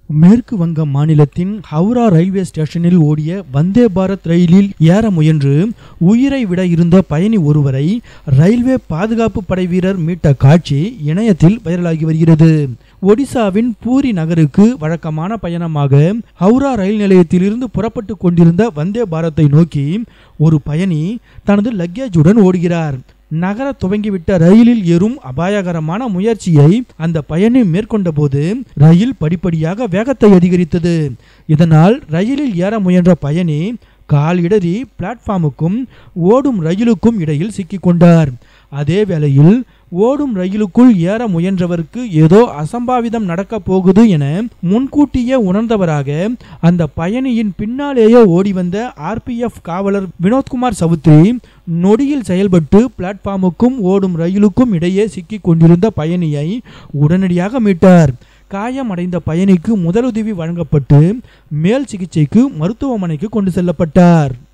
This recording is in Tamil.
மேற்கு வங்க மாநிலத்தின் ஹவுரா ரயில்வே ஸ்டேஷனில் ஓடிய வந்தே பாரத் ரயிலில் ஏற முயன்று உயிரை விட இருந்த பயணி ஒருவரை ரயில்வே பாதுகாப்பு படை வீரர் மீட்ட காட்சி இணையத்தில் வைரலாகி வருகிறது ஒடிசாவின் பூரி நகருக்கு வழக்கமான பயணமாக ஹவுரா ரயில் நிலையத்திலிருந்து புறப்பட்டு கொண்டிருந்த வந்தே பாரத்தை நோக்கி ஒரு பயணி தனது லக்கேஜுடன் ஓடுகிறார் நகர துவங்கிவிட்ட ரயிலில் ஏறும் அபாயகரமான முயற்சியை அந்த பயணி மேற்கொண்டபோது ரயில் படிப்படியாக வேகத்தை அதிகரித்தது இதனால் ரயிலில் ஏற முயன்ற பயணி கால் இடறி பிளாட்ஃபார்முக்கும் ஓடும் ரயிலுக்கும் இடையில் சிக்கிக்கொண்டார் அதே வேளையில் ஓடும் ரயிலுக்குள் ஏற முயன்றவருக்கு ஏதோ அசம்பாவிதம் நடக்கப் போகுது என முன்கூட்டியே உணர்ந்தவராக அந்த பயணியின் பின்னாலேயே ஓடி வந்த ஆர்பிஎஃப் காவலர் வினோத்குமார் சவுத்ரி நொடியில் செயல்பட்டு பிளாட்ஃபார்முக்கும் ஓடும் ரயிலுக்கும் இடையே சிக்கிக் கொண்டிருந்த பயணியை உடனடியாக மீட்டார் காயமடைந்த பயணிக்கு முதலுதவி வழங்கப்பட்டு மேல் சிகிச்சைக்கு மருத்துவமனைக்கு கொண்டு செல்லப்பட்டார்